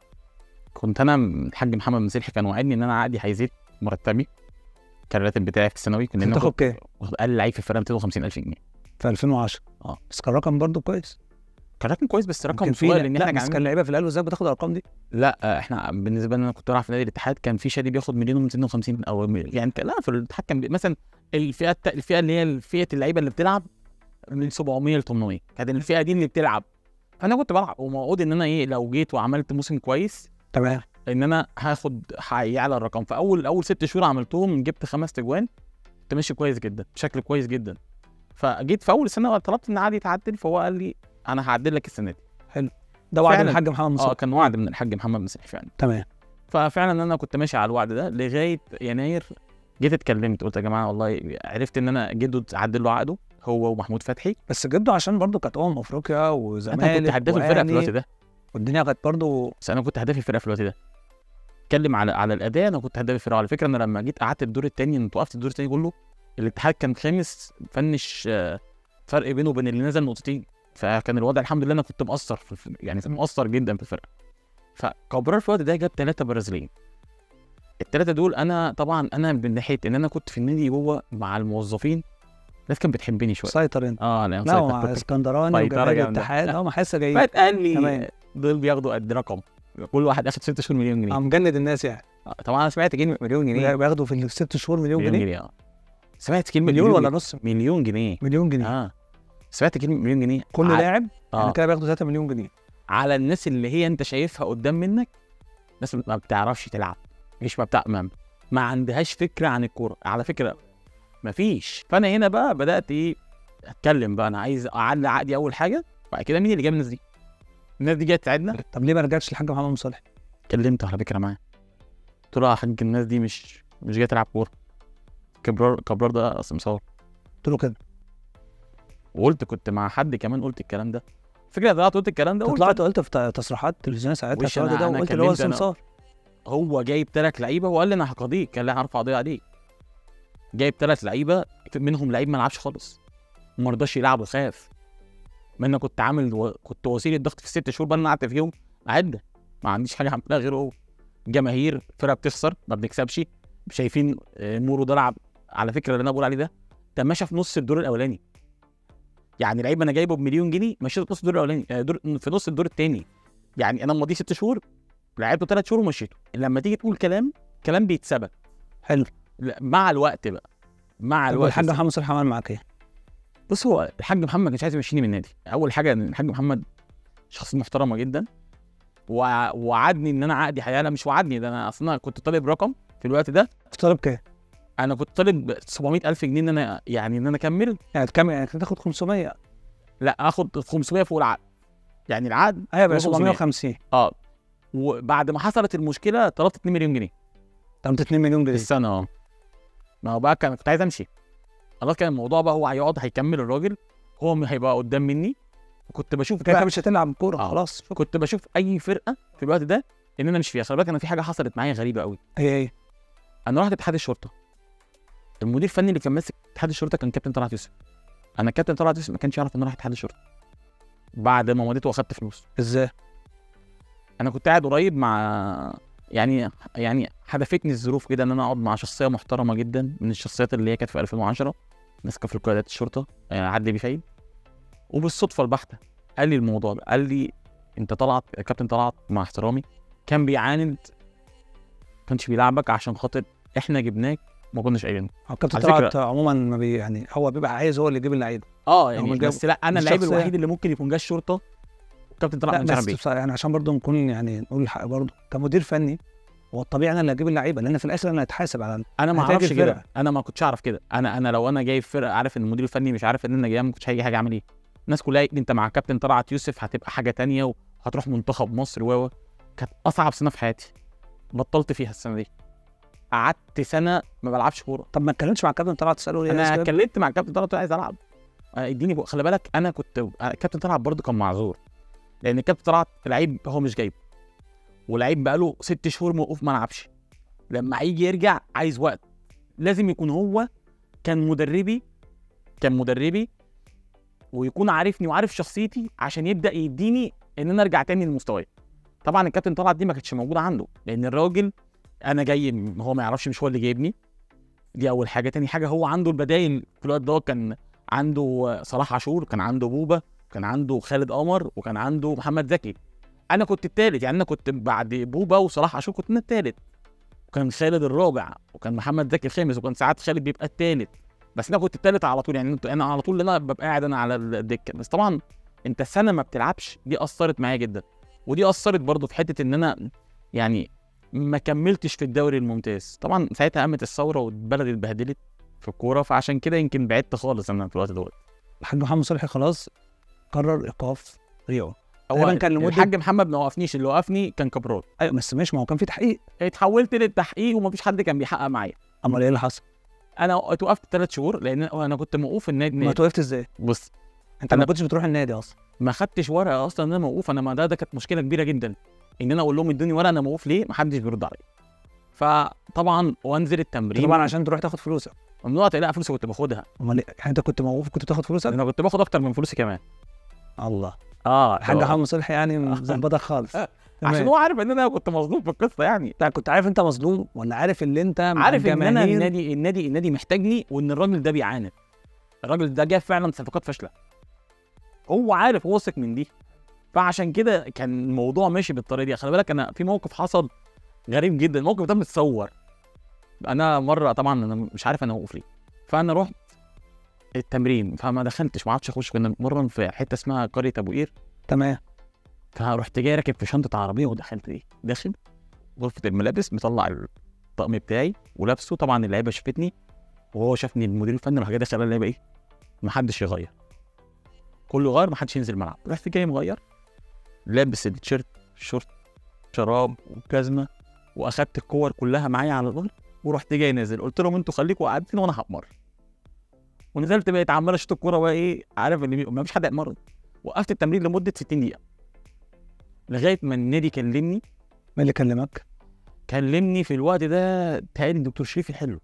B: كنت انا الحاج محمد مسيحي كان وعدني ان انا عقدي هيزيد مرتبي كان الراتب بتاعي في الثانوي كنا
A: كنت تاخد كام
B: قال لي لعيب في الفرقه 250 الف جنيه
A: في 2010
B: اه.
A: بس كان رقم برضه كويس
B: كان رقم كويس بس رقم
A: كان في
B: صغير لان
A: لا
B: احنا
A: بس
B: كان
A: كان لعيبه في الاهلي ازاي بتاخد الارقام دي
B: لا آه، احنا بالنسبه لنا انا كنت رايح في نادي الاتحاد كان في شادي بياخد مليون و250 او م- يعني كان- لا في الاتحاد كان بي- مثلا الفئه الت- الفئه اللي هي فئه اللعيبه اللي بتلعب من 700 ل 800 كانت الفئه دي اللي بتلعب فانا كنت بلعب وموعود ان انا ايه لو جيت وعملت موسم كويس
A: تمام
B: ان انا هاخد هيعلى الرقم فاول اول ست شهور عملتهم جبت خمس تجوان كنت ماشي كويس جدا بشكل كويس جدا فجيت في اول سنه طلبت ان عادي يتعدل فهو قال لي انا هعدل لك السنه دي
A: ده وعد
B: فعلاً.
A: الحاج محمد
B: اه
A: مصطفى
B: كان وعد من الحاج محمد مسيح فعلا
A: تمام
B: ففعلا انا كنت ماشي على الوعد ده لغايه يناير جيت اتكلمت قلت يا جماعه والله عرفت ان انا جده عدل له عقده هو ومحمود فتحي
A: بس جده عشان برضه كانت امم افريقيا
B: انا
A: وزمالك
B: كنت هداف الفرقه في
A: وأهلي،
B: الوقت ده
A: والدنيا كانت برضه
B: بس انا كنت هداف الفرقه في الوقت ده اتكلم على على الاداء انا كنت هداف الفرقه على فكره انا لما جيت قعدت الدور الثاني انت وقفت الدور الثاني كله الاتحاد كان خامس فنش آه، فرق بينه وبين اللي نزل نقطتين فكان الوضع الحمد لله انا كنت مقصر في الف- يعني مقصر جدا في الفرقه فكابرال في الوقت ده جاب ثلاثه برازيليين الثلاثه دول انا طبعا انا من ناحيه ان انا كنت في النادي جوه مع الموظفين الناس كانت بتحبني شويه
A: سيطر انت
B: اه لا
A: لا هو
B: مسيطر
A: مع
B: كنت-
A: اسكندراني
B: سيطرة
A: وجماهير
B: جامدة.
A: الاتحاد اه ما حاسه جايين
B: فاتقال لي
A: تمام.
B: دول بياخدوا قد رقم كل واحد اخد ست شهور مليون جنيه
A: اه مجند الناس يعني
B: آه، طبعا انا سمعت كلمه مليون جنيه
A: بياخدوا في الست شهور مليون
B: مليون
A: جنيه
B: جنيه اه سمعت كلمه
A: مليون ولا
B: جنيه.
A: نص
B: مليون جنيه
A: مليون جنيه
B: اه سمعت كلمه مليون جنيه
A: كل
B: على,
A: لاعب يعني
B: آه.
A: كده بياخدوا 3 مليون جنيه
B: على الناس اللي هي انت شايفها قدام منك ناس ما بتعرفش تلعب مش ما بتاع ما, ما عندهاش فكره عن الكوره على فكره ما فيش فانا هنا بقى بدات ايه اتكلم بقى انا عايز اعلي عقدي اول حاجه بعد كده مين اللي جاب الناس دي الناس دي جت تساعدنا
A: طب ليه ما رجعتش للحاج محمد مصالح
B: كلمت على فكره معاه قلت له يا حاج الناس دي مش مش جايه تلعب كوره كبرار كبرار ده سمسار
A: قلت له كده
B: وقلت كنت مع حد كمان قلت الكلام ده فكره طلعت قلت الكلام ده
A: أنت
B: قلت
A: طلعت قلت في تصريحات تلفزيونيه ساعتها
B: وش
A: في الوقت
B: أنا-
A: ده
B: أنا
A: وقلت اللي هو
B: كلمت أنا-
A: السمسار
B: هو جايب ثلاث لعيبه وقال لي انا هقاضيك كان لي هرفع قضيه عليك جايب ثلاث لعيبه منهم لعيب ما لعبش خالص وما رضاش يلعب وخاف ما انا كنت عامل و... كنت وسيله ضغط في الست شهور بقى انا قعدت فيهم عده ما عنديش حاجه اعملها غير هو جماهير فرقه بتخسر ما بنكسبش شايفين آه، مورو ده لعب على فكره اللي انا بقول عليه ده ده ماشي في نص الدور الاولاني يعني لعيب انا جايبه بمليون جنيه مشيته في نص الدور الاولاني آه، دور في نص الدور الثاني يعني انا ماضيه ست شهور لعبته ثلاث شهور ومشيته لما تيجي تقول كلام كلام بيتسبك
A: حلو
B: لا، مع الوقت بقى مع
A: طب
B: الوقت
A: الحاج محمد صالح عمل معاك ايه؟
B: بص هو الحاج محمد ما كانش عايز يمشيني من النادي اول حاجه ان الحاج محمد شخص محترمه جدا وع- وعدني ان انا عقدي هيعلى مش وعدني ده انا اصلا كنت طالب رقم في الوقت ده
A: كنت طالب كام؟
B: انا كنت طالب 700 الف جنيه ان انا يعني ان انا اكمل
A: يعني كام يعني كنت تاخد 500
B: لا اخد 500 فوق العقد يعني العقد
A: ايوه بقى
B: هو 500.
A: 750
B: اه وبعد ما حصلت المشكله طلبت 2 مليون جنيه
A: طب 2 مليون
B: في
A: جنيه
B: السنه اه ما هو بقى كان كنت عايز امشي خلاص كان الموضوع بقى هو هيقعد هيكمل الراجل هو م- هيبقى قدام مني كنت بشوف
A: كده
B: بقى
A: مش هتلعب كوره
B: آه.
A: خلاص فك-
B: كنت بشوف اي فرقه في الوقت ده ان انا مش فيها خلي بالك انا في حاجه حصلت معايا غريبه قوي
A: هي ايه؟
B: انا رحت اتحاد الشرطه المدير الفني اللي كان ماسك اتحاد الشرطه كان كابتن طلعت يوسف انا كابتن طلعت يوسف ما كانش يعرف ان انا رايح اتحاد الشرطه بعد ما مضيت واخدت فلوس
A: ازاي
B: انا كنت قاعد قريب مع يعني يعني حدفتني الظروف كده ان انا اقعد مع شخصيه محترمه جدا من الشخصيات اللي هي كانت في 2010 ماسكه في قيادات الشرطه آه، عدلي بيفايد وبالصدفه البحته قال لي الموضوع ده قال لي انت طلعت كابتن طلعت مع احترامي كان بيعاند كانش بيلعبك عشان خاطر احنا جبناك ما كناش قايلين
A: هو كابتن
B: على فكرة-
A: طلعت عموما ما بي يعني هو بيبقى عايز هو اللي يجيب اللعيبه
B: اه
A: هو
B: يعني
A: جاب-
B: بس لا انا اللعيب
A: الشخصية-
B: الوحيد اللي ممكن يكون جه الشرطه كابتن طلعت
A: لا
B: مش عارف
A: بس
B: بيه
A: بصراحة يعني عشان برضه نكون يعني نقول الحق برضه كمدير فني هو الطبيعي انا اللي اجيب اللعيبه لان في الاخر انا هتحاسب على
B: انا ما
A: هتاجي
B: اعرفش كده
A: الفرقة.
B: انا ما كنتش اعرف كده انا انا لو انا جايب فرقه عارف ان المدير الفني مش عارف ان انا جاي ما كنتش هيجي حاجه اعمل ايه الناس كلها قالت لي انت مع كابتن طلعت يوسف هتبقى حاجه تانية وهتروح منتخب مصر و و. كانت اصعب سنه في حياتي بطلت فيها السنه دي قعدت سنه ما بلعبش كوره
A: طب ما اتكلمتش مع كابتن طلعت تساله ليه يا
B: انا
A: أسباب؟
B: اتكلمت مع كابتن طلعت عايز العب آه، اديني بقى. خلي بالك انا كنت آه، كابتن طلعت برضه كان معذور لان كابتن طلعت لعيب هو مش جايبه ولعيب بقاله ست شهور موقوف ما لعبش لما هيجي يرجع عايز وقت لازم يكون هو كان مدربي كان مدربي ويكون عارفني وعارف شخصيتي عشان يبدا يديني ان انا ارجع تاني لمستواي طبعا الكابتن طلعت دي ما كانتش موجوده عنده لان الراجل انا جاي م- هو ما يعرفش مش هو اللي جايبني دي اول حاجه تاني حاجه هو عنده البدايل في الوقت ده كان عنده صلاح عاشور كان عنده بوبا كان عنده خالد قمر وكان عنده محمد زكي انا كنت التالت يعني انا كنت بعد بوبا وصلاح عاشور كنت انا التالت وكان خالد الرابع وكان محمد زكي الخامس وكان ساعات خالد بيبقى التالت بس انا كنت التالت على طول يعني انا على طول انا ببقى قاعد انا على الدكه بس طبعا انت السنه ما بتلعبش دي اثرت معايا جدا ودي اثرت برضو في حته ان انا يعني ما كملتش في الدوري الممتاز طبعا ساعتها قامت الثوره والبلد اتبهدلت في الكوره فعشان كده يمكن بعدت خالص انا في الوقت دوت
A: الحاج محمد صالحي خلاص قرر ايقاف ريو
B: هو
A: تقريباً كان لمدة-
B: الحاج محمد ما وقفنيش اللي وقفني كان كبرات
A: ايوه بس ماشي ما هو كان في تحقيق
B: اتحولت للتحقيق ومفيش حد كان بيحقق معايا
A: امال ايه اللي حصل؟
B: انا اتوقفت ثلاث شهور لان انا كنت موقوف النادي
A: ما توقفت ازاي؟
B: بص
A: انت ما
B: أنا-
A: كنتش بتروح النادي اصلا
B: ما خدتش ورقه اصلا ان انا موقوف انا ما ده ده كانت مشكله كبيره جدا ان انا اقول لهم ادوني ورقه انا موقوف ليه ما حدش بيرد عليا فطبعا وانزل التمرين
A: طبعا عشان تروح تاخد فلوسك
B: ممنوع لا فلوسي كنت باخدها
A: امال إيه؟ يعني انت كنت موقوف كنت بتاخد فلوسك؟
B: انا كنت باخد اكتر من فلوسي كمان
A: الله
B: اه
A: الحاج
B: هو-
A: محمد صالحي يعني مظبطك خالص
B: عشان
A: تمام.
B: هو عارف ان انا كنت مظلوم في القصه يعني
A: انت كنت عارف انت مظلوم ولا عارف اللي انت مع
B: عارف ان انا
A: الجماهير؟
B: النادي النادي النادي محتاجني وان الراجل ده بيعاند الراجل ده جاب فعلا صفقات فاشله هو عارف واثق من دي فعشان كده كان الموضوع ماشي بالطريقه دي خلي بالك انا في موقف حصل غريب جدا الموقف ده متصور انا مره طبعا انا مش عارف انا واقف ليه فانا رحت التمرين فما دخلتش ما عرفتش اخش كنا بنتمرن في حته اسمها قريه ابو قير
A: تمام
B: فرحت جاي راكب في شنطه عربيه ودخلت ايه داخل غرفه الملابس مطلع الطقم بتاعي ولابسه طبعا اللعيبه شافتني وهو شافني المدير الفني راح جاي داخل قال اللعيبه ايه محدش يغير كله غير محدش ينزل الملعب رحت جاي مغير لابس التيشيرت شورت شراب وجزمه واخدت الكور كلها معايا على الظهر ورحت جاي نازل قلت لهم انتوا خليكوا قاعدين وانا هتمرن ونزلت بقيت عمال اشوط الكوره بقى ايه عارف اللي ما فيش حد يتمرن وقفت التمرين لمده 60 دقيقه لغايه ما النادي كلمني
A: مين اللي كلمك؟
B: كلمني في الوقت ده تهيألي الدكتور شريف الحلو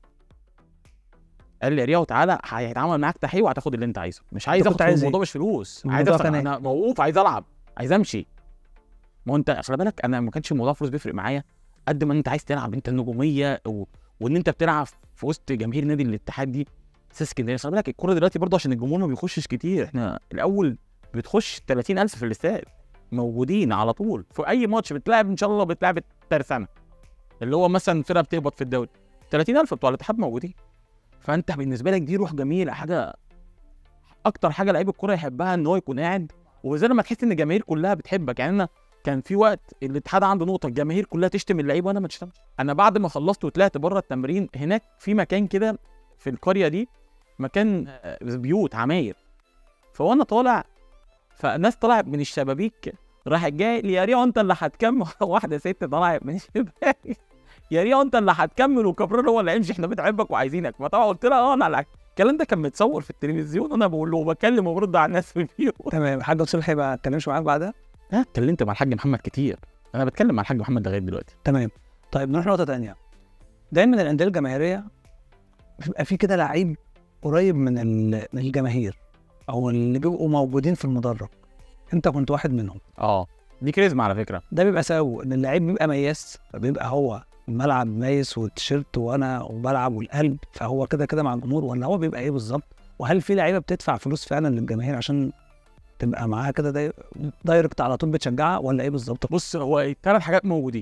B: قال لي يا رياض تعالى هيتعامل معاك تحقيق وهتاخد اللي انت عايزه مش عايز
A: كنت
B: اخد
A: عايز
B: عايز
A: ايه؟
B: الموضوع مش فلوس عايز
A: الموضوع
B: أفصل.
A: كان ايه؟
B: انا موقوف عايز العب عايز امشي ما هو انت خلي بالك انا ما كانش الموضوع فلوس بيفرق معايا قد ما انت عايز تلعب انت النجوميه و... وان انت بتلعب في وسط جماهير نادي الاتحاد دي اساس اسكندريه خلي بالك الكوره دلوقتي برضه عشان الجمهور ما بيخشش كتير احنا الاول بتخش 30000 في الاستاد موجودين على طول في اي ماتش بتلعب ان شاء الله بتلعب ترسانه اللي هو مثلا فرقه بتهبط في الدوري 30000 بتوع الاتحاد موجودين فانت بالنسبه لك دي روح جميله حاجه اكتر حاجه لعيب الكوره يحبها ان هو يكون قاعد وبالذات لما تحس ان الجماهير كلها بتحبك يعني انا كان في وقت الاتحاد عنده نقطه الجماهير كلها تشتم اللعيب وانا ما اشتمش انا بعد ما خلصت وطلعت بره التمرين هناك في مكان كده في القريه دي مكان آه، بيوت عماير فوانا طالع فناس طلعت من الشبابيك راح جاي لي يا ريو انت اللي هتكمل واحده ست طلعت من الشباك يا ريو انت اللي هتكمل وكبران هو اللي هيمشي احنا بنحبك وعايزينك فطبعا قلت لها اه انا اللي هك- الكلام ده كان متصور في التلفزيون وانا بقول له وبكلم وبرد على الناس في البيوت
A: تمام الحاج صالحي ما اتكلمش معاك بعدها؟
B: ها اتكلمت مع الحاج محمد كتير انا بتكلم مع الحاج محمد لغايه دلوقتي
A: تمام طيب نروح نقطة تانية دايما الانديه الجماهيريه بيبقى في كده لعيب قريب من ال- من الجماهير او اللي بيبقوا موجودين في المدرج انت كنت واحد منهم
B: اه دي كاريزما على فكره
A: ده بيبقى سببه ان اللعيب بيبقى مياس فبيبقى هو الملعب ميس والتيشيرت وانا وبلعب والقلب فهو كده كده مع الجمهور ولا هو بيبقى ايه بالظبط وهل في لعيبه بتدفع فلوس فعلا للجماهير عشان تبقى معاها كده داي... دايركت على طول بتشجعها ولا ايه بالظبط
B: بص هو ثلاث حاجات موجودين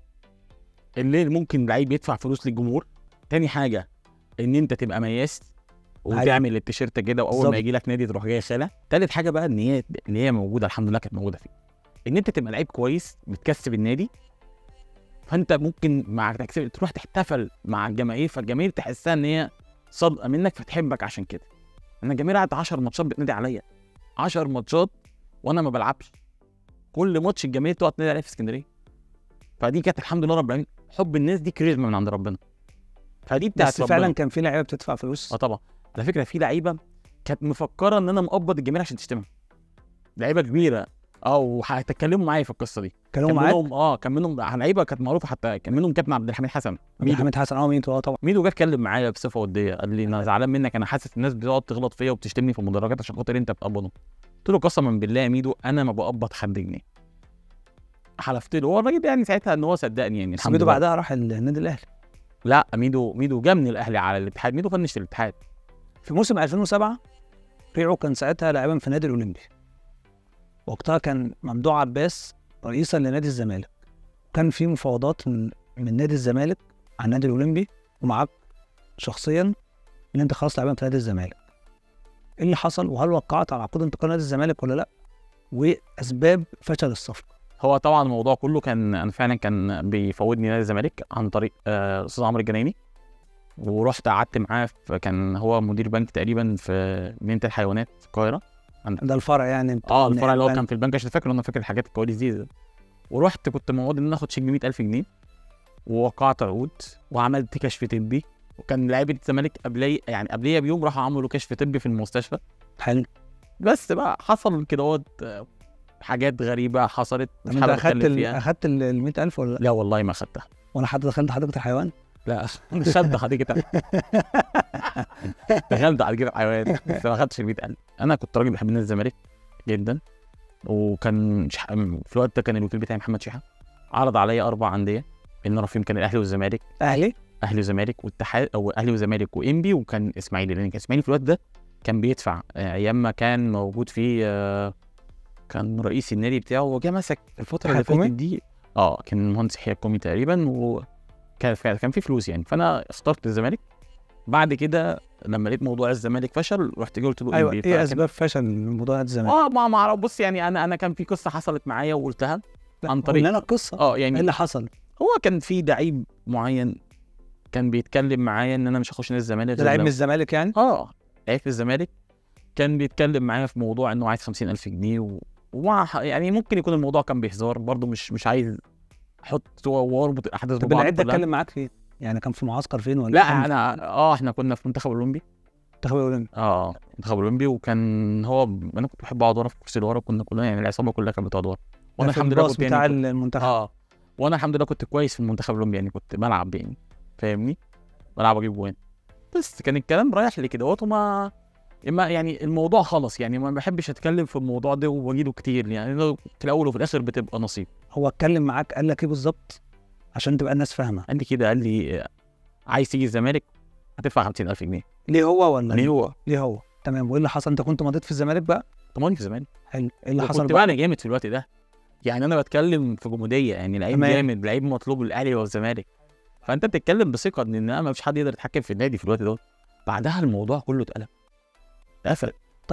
B: اللي ممكن لعيب يدفع فلوس للجمهور تاني حاجه ان انت تبقى مياس وتعمل التيشيرت كده واول
A: بالظبط.
B: ما يجي لك نادي تروح جاي خالع تالت حاجه بقى ان هي اللي هي موجوده الحمد لله كانت موجوده فيه ان انت تبقى لعيب كويس بتكسب النادي فانت ممكن مع تكسب تروح تحتفل مع الجماهير فالجماهير تحسها ان هي صادقه منك فتحبك عشان كده انا الجماهير قعدت 10 ماتشات بتنادي عليا 10 ماتشات وانا ما بلعبش كل ماتش الجماهير تقعد تنادي عليا في اسكندريه فدي كانت الحمد لله رب العالمين حب الناس دي كاريزما من عند ربنا فدي بتاعت
A: بس
B: ربنا.
A: فعلا كان في لعيبه بتدفع فلوس
B: اه طبعا على فكره في لعيبه كانت مفكره ان انا مقبض الجماهير عشان تشتمها لعيبه كبيره اه وهتتكلموا معايا في القصه دي
A: كانوا
B: كان
A: معاك
B: منهم اه كان منهم لعيبه كانت معروفه حتى كان منهم كابتن عبد الحميد حسن ميدو
A: حميد حسن اه ميدو اه طبعا
B: ميدو جه اتكلم معايا بصفه وديه قال لي انا زعلان منك انا حاسس الناس بتقعد تغلط فيا وبتشتمني في المدرجات عشان خاطر انت بتقبضهم قلت له قسما بالله يا ميدو انا ما بقبض حد جنيه حلفت له هو الراجل يعني ساعتها ان هو صدقني يعني
A: بس
B: الحمد
A: ميدو
B: لله
A: بعدها راح النادي الاهلي
B: لا ميدو ميدو جه من الاهلي على الاتحاد ميدو فنش الاتحاد
A: في موسم 2007 ريعو كان ساعتها لاعبا في النادي الاولمبي وقتها كان ممدوح عباس رئيسا لنادي الزمالك كان في مفاوضات من من نادي الزمالك على النادي الاولمبي ومعاك شخصيا ان انت خلاص لاعبا في نادي الزمالك ايه اللي حصل وهل وقعت على عقود انتقال نادي الزمالك ولا لا واسباب فشل الصفقه
B: هو طبعا الموضوع كله كان انا فعلا كان بيفوضني نادي الزمالك عن طريق آه، الاستاذ عمرو الجنايني ورحت قعدت معاه في- كان هو مدير بنك تقريبا في مدينه الحيوانات في القاهره
A: ده الفرع يعني بتاع
B: اه الفرع اللي هو
A: النعمان.
B: كان في البنك عشان فاكر انا فاكر الحاجات الكواليس دي ورحت كنت موعود ان انا اخد شيك ب 100000 جنيه ووقعت عقود وعملت كشف طبي وكان لعيبه الزمالك قبلي يعني قبليه بيوم راحوا عملوا كشف طبي في المستشفى
A: حلو
B: بس بقى حصل كده وقت حاجات غريبه حصلت
A: طب
B: مش
A: انت
B: حابب
A: اخدت
B: اتكلم
A: ال...
B: فيها
A: اخدت ال 100000 ولا لا
B: لا والله ما اخدتها
A: ولا حد دخلت حديقه الحيوان
B: لا شد حديقة دخلت حديقة الحيوان بس ما خدتش ال 100000 انا كنت راجل بحب نادي الزمالك جدا وكان شح... في الوقت ده كان الوكيل بتاعي محمد شيحه عرض عليا اربع انديه ان انا فيهم كان الاهلي والزمالك
A: اهلي
B: اهلي وزمالك واتحاد او اهلي وزمالك وانبي وكان اسماعيلي لان كان اسماعيلي في الوقت ده كان بيدفع آه، ايام ما كان موجود فيه آه، كان رئيس النادي بتاعه وجا مسك الفتره اللي
A: حكومي؟
B: فاتت دي اه كان المهندس يحيى الكومي تقريبا وكان فعلا كان في فلوس يعني فانا اخترت الزمالك بعد كده لما لقيت موضوع الزمالك فشل رحت جاي قلت له
A: ايوه
B: إنبي.
A: ايه
B: فكان-
A: اسباب فشل موضوع نادي الزمالك
B: اه ما ما أعرف. بص يعني انا انا كان في قصه حصلت معايا وقلتها
A: لا،
B: عن طريق-
A: قول لنا القصه
B: اه
A: ايه
B: يعني
A: اللي حصل
B: هو كان في لعيب معين كان بيتكلم معايا ان انا مش هخش نادي الزمالك
A: ده
B: غير
A: لعيب
B: لو-
A: من الزمالك يعني
B: اه لعيب في الزمالك كان بيتكلم معايا في موضوع انه عايز 50000 جنيه و... ومع ح- يعني ممكن يكون الموضوع كان بهزار برضه مش مش عايز احط واربط الاحداث
A: طب
B: ببعض
A: اللعيب ده
B: كلها.
A: اتكلم معاك فين يعني كان في معسكر فين ولا
B: لا
A: كان
B: انا اه احنا كنا في منتخب الاولمبي
A: منتخب الاولمبي
B: اه منتخب الاولمبي وكان هو انا كنت بحب اقعد ورا في الكرسي اللي ورا كنا كلنا يعني العصابه كلها كانت بتقعد ورا وانا
A: ده في
B: الحمد لله
A: الباص
B: كنت
A: بتاع
B: يعني كنت-
A: المنتخب
B: اه وانا الحمد لله كنت كويس في المنتخب الاولمبي يعني كنت بلعب يعني فاهمني بلعب واجيب جوان بس كان الكلام رايح لي كده وقت ما اما يعني الموضوع خلص يعني ما بحبش اتكلم في الموضوع ده واجيله كتير يعني أنا في الاول وفي الاخر بتبقى نصيب
A: هو اتكلم معاك قال لك ايه بالظبط عشان تبقى الناس فاهمه
B: قال لي كده قال لي آه، عايز تيجي الزمالك هتدفع 50000 جنيه
A: ليه هو ولا
B: ليه هو
A: ليه هو تمام وايه اللي حصل انت كنت مضيت في الزمالك بقى
B: طماني في الزمالك
A: حلو ايه اللي حصل
B: كنت
A: بقى
B: بقى انا جامد في الوقت ده يعني انا بتكلم في جموديه يعني لعيب
A: تمام.
B: جامد لعيب مطلوب للاهلي والزمالك فانت بتتكلم بثقه ان إن ما فيش حد يقدر يتحكم في النادي في الوقت ده بعدها الموضوع كله اتقلب اتقفل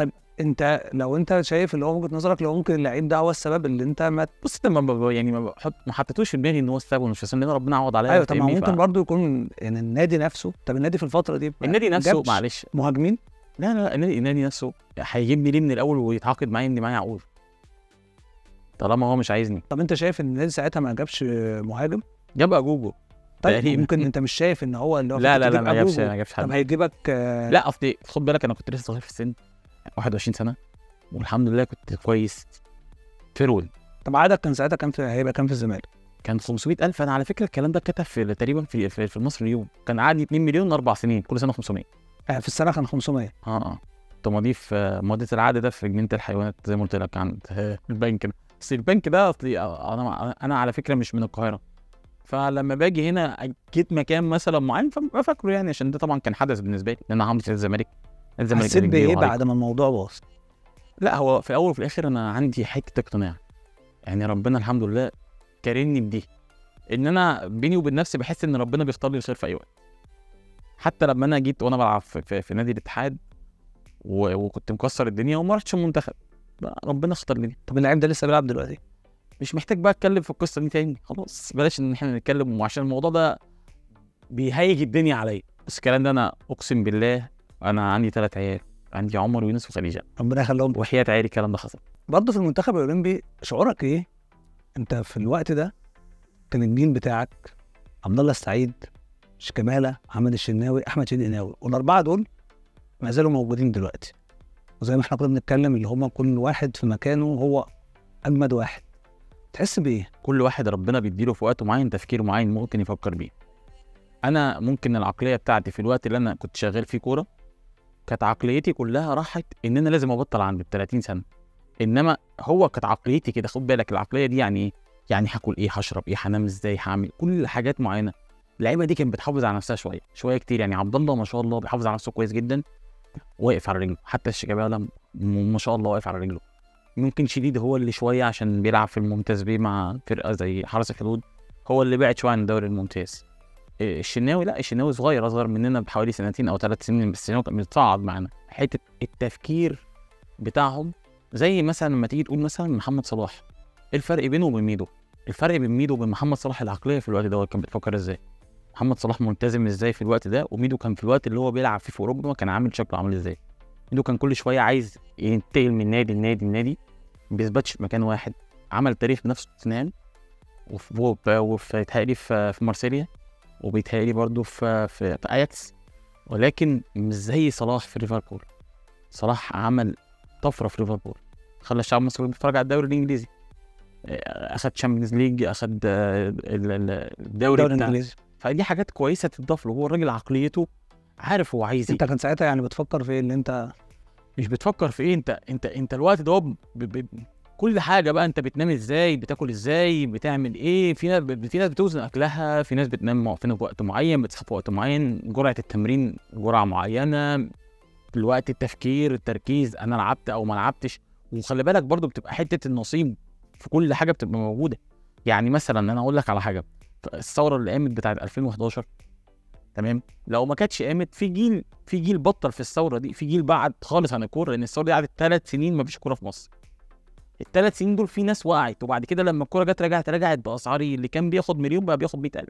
A: انت لو انت شايف اللي هو وجهه نظرك لو ممكن اللعيب ده هو السبب اللي انت ما
B: بص انت ما ب- يعني ما بحط ما حطيتوش في دماغي ان هو السبب ومش السبب لان ربنا عوض عليا
A: ايوه طب ما هو
B: فاهمني؟
A: ممكن
B: ف-
A: برضه يكون يعني النادي نفسه طب النادي في الفتره دي ما
B: النادي نفسه
A: جابش
B: معلش
A: مهاجمين
B: لا لا النادي النادي نفسه هيجيبني ليه من الاول ويتعاقد معايا ان معايا عقود طالما هو مش عايزني
A: طب انت شايف ان النادي ساعتها ما جابش مهاجم
B: جاب اجوجو
A: طيب
B: تقريبا.
A: ممكن انت مش شايف ان هو اللي هو
B: لا
A: فكرة
B: لا لا
A: تجيب
B: ما جابش
A: أبوه.
B: ما جابش حد
A: طب هيجيبك آه،
B: لا اصلي خد بالك انا كنت لسه صغير في السن 21 سنه والحمد لله كنت كويس فيرول
A: طب عادك كان ساعتها كان في هيبقى كان في الزمالك
B: كان 500000 انا على فكره الكلام ده اتكتب في تقريبا في في, في المصري اليوم كان قعد 2 مليون اربع سنين كل سنه 500
A: آه، في السنه كان 500
B: اه اه تماضي في ماضيه العقد ده في جنينه الحيوانات زي ما قلت لك عند البنك ده بس البنك ده اصلي انا انا على فكره مش من القاهره فلما باجي هنا جيت مكان مثلا معين فببقى فاكره يعني عشان ده طبعا كان حدث بالنسبه لي لان انا عملت الزمالك الزمالك
A: حسيت
B: كان كبير
A: بايه
B: وهايط.
A: بعد ما الموضوع باظ
B: لا هو في الاول وفي الاخر انا عندي حته اقتناع يعني ربنا الحمد لله كارمني بدي ان انا بيني وبين نفسي بحس ان ربنا بيختار لي الخير في اي وقت حتى لما انا جيت وانا بلعب في, في, في نادي الاتحاد و... وكنت مكسر الدنيا وما رحتش المنتخب بقى ربنا اختار لي
A: طب اللاعب ده لسه بيلعب دلوقتي
B: مش محتاج بقى اتكلم في القصه دي تاني خلاص بلاش ان احنا نتكلم وعشان الموضوع ده بيهيج الدنيا عليا بس الكلام ده انا اقسم بالله انا عندي ثلاث عيال عندي عمر ويونس وخديجه
A: ربنا يخليهم
B: وحياه عيالي الكلام ده حصل
A: برضه في المنتخب الاولمبي شعورك ايه انت في الوقت ده كان الجيل بتاعك عبد الله السعيد شيكابالا محمد الشناوي احمد شديد قناوي والاربعه دول ما زالوا موجودين دلوقتي وزي ما احنا كنا بنتكلم اللي هم كل واحد في مكانه هو اجمد واحد تحس بايه
B: كل واحد ربنا بيديله في وقت معين تفكير معين ممكن يفكر بيه انا ممكن العقليه بتاعتي في الوقت اللي انا كنت شغال فيه كوره كانت عقليتي كلها راحت ان انا لازم ابطل عند ال 30 سنه انما هو كانت عقليتي كده خد بالك العقليه دي يعني ايه يعني هاكل ايه هشرب ايه هنام ازاي هعمل كل حاجات معينه اللعيبه دي كانت بتحافظ على نفسها شويه شويه كتير يعني عبد الله ما شاء الله بيحافظ على نفسه كويس جدا واقف على رجله حتى الشيكابالا م- ما شاء الله واقف على رجله ممكن شديد هو اللي شويه عشان بيلعب في الممتاز بيه مع فرقه زي حرس الحدود هو اللي بعد شويه عن الدوري الممتاز إيه، الشناوي لا الشناوي صغير اصغر مننا بحوالي سنتين او ثلاث سنين بس الشناوي كان متصاعد معانا حته التفكير بتاعهم زي مثلا لما تيجي تقول مثلا محمد صلاح ايه الفرق بينه وبين ميدو الفرق بين ميدو وبين محمد صلاح العقليه في الوقت ده هو كان بيفكر ازاي محمد صلاح ملتزم ازاي في الوقت ده وميدو كان في الوقت اللي هو بيلعب فيه في اوروبا كان عامل شكله عامل ازاي ميدو كان كل شويه عايز ينتقل من نادي لنادي لنادي ما بيثبتش في مكان واحد عمل تاريخ بنفسه في توتنهام وفي وفي وفي يتهيألي في في مارسيليا وبيتهيألي برضه في في, في اياكس ولكن مش زي صلاح في ليفربول صلاح عمل طفره في ليفربول خلى الشعب المصري بيتفرج على الدوري الانجليزي آه، اخد شامبيونز ليج اخد آه، ال- ال- الدوري
A: الدوري
B: بتاع
A: الانجليزي
B: فدي حاجات كويسه تضاف له هو الراجل عقليته عارف هو عايز ايه
A: انت كان ساعتها يعني بتفكر في إيه اللي انت
B: مش بتفكر في ايه انت انت انت الوقت ده هو ب... ب... ب... كل حاجه بقى انت بتنام ازاي بتاكل ازاي بتعمل ايه في ناس ب... في ناس بتوزن اكلها في ناس بتنام في وقت معين بتصحى في وقت معين جرعه التمرين جرعه معينه الوقت التفكير التركيز انا لعبت او ما لعبتش وخلي بالك برضو بتبقى حته النصيب في كل حاجه بتبقى موجوده يعني مثلا انا اقول لك على حاجه الثوره اللي قامت بتاعت 2011 تمام لو ما كانتش قامت في جيل في جيل بطل في الثوره دي في جيل بعد خالص عن الكوره لان الثوره دي قعدت ثلاث سنين ما فيش كوره في مصر الثلاث سنين دول في ناس وقعت وبعد كده لما الكوره جت رجعت رجعت باسعار اللي كان بياخد مليون بقى بياخد 100000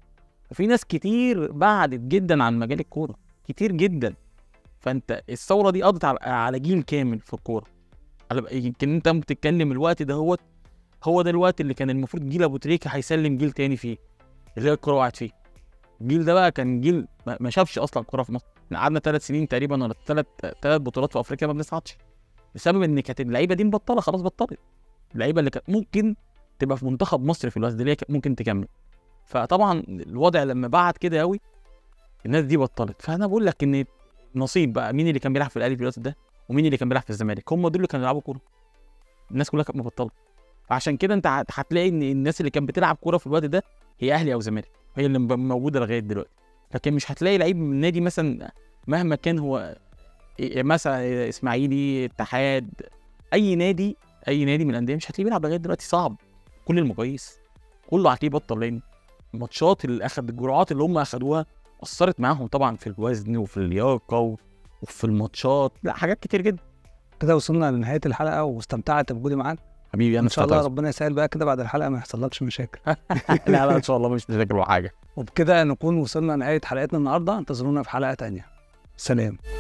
B: ففي ناس كتير بعدت جدا عن مجال الكوره كتير جدا فانت الثوره دي قضت على, على جيل كامل في الكوره على- يمكن انت بتتكلم الوقت ده هو هو ده الوقت اللي كان المفروض جيل ابو تريكه هيسلم جيل تاني فيه اللي هي الكوره وقعت فيه الجيل ده بقى كان جيل ما ما شافش اصلا كوره في مصر احنا قعدنا ثلاث سنين تقريبا ولا ثلاث ثلاث بطولات في افريقيا ما بنصعدش بسبب ان كانت اللعيبه دي مبطله خلاص بطلت اللعيبه اللي كانت ممكن تبقى في منتخب مصر في الوقت ده اللي هي كانت ممكن تكمل فطبعا الوضع لما بعد كده قوي الناس دي بطلت فانا بقول لك ان نصيب بقى مين اللي كان بيلعب في الاهلي في الوقت ده ومين اللي كان بيلعب في الزمالك هم دول اللي كانوا بيلعبوا كوره الناس كلها كانت مبطله فعشان كده انت هت- هتلاقي ان الناس اللي كانت بتلعب كوره في الوقت ده هي اهلي او زمالك هي اللي م- موجوده لغايه دلوقتي لكن مش هتلاقي لعيب من نادي مثلا مهما كان هو إيه- مثلا اسماعيلي اتحاد اي نادي اي نادي من الانديه مش هتلاقيه بيلعب لغايه دلوقتي صعب كل المقاييس كله هتلاقيه بطل لان الماتشات اللي اخد الجرعات اللي هم اخدوها اثرت معاهم طبعا في الوزن وفي اللياقه و- وفي الماتشات لا حاجات كتير جدا
A: كده وصلنا لنهايه الحلقه واستمتعت بوجودي معاك
B: حبيبي انا
A: ان شاء الله
B: استمتعت.
A: ربنا يسهل بقى كده بعد الحلقه ما يحصلكش مشاكل
B: لا لا ان شاء الله مش مشاكل ولا حاجه
A: وبكده نكون وصلنا لنهايه حلقتنا النهارده انتظرونا في حلقه تانية سلام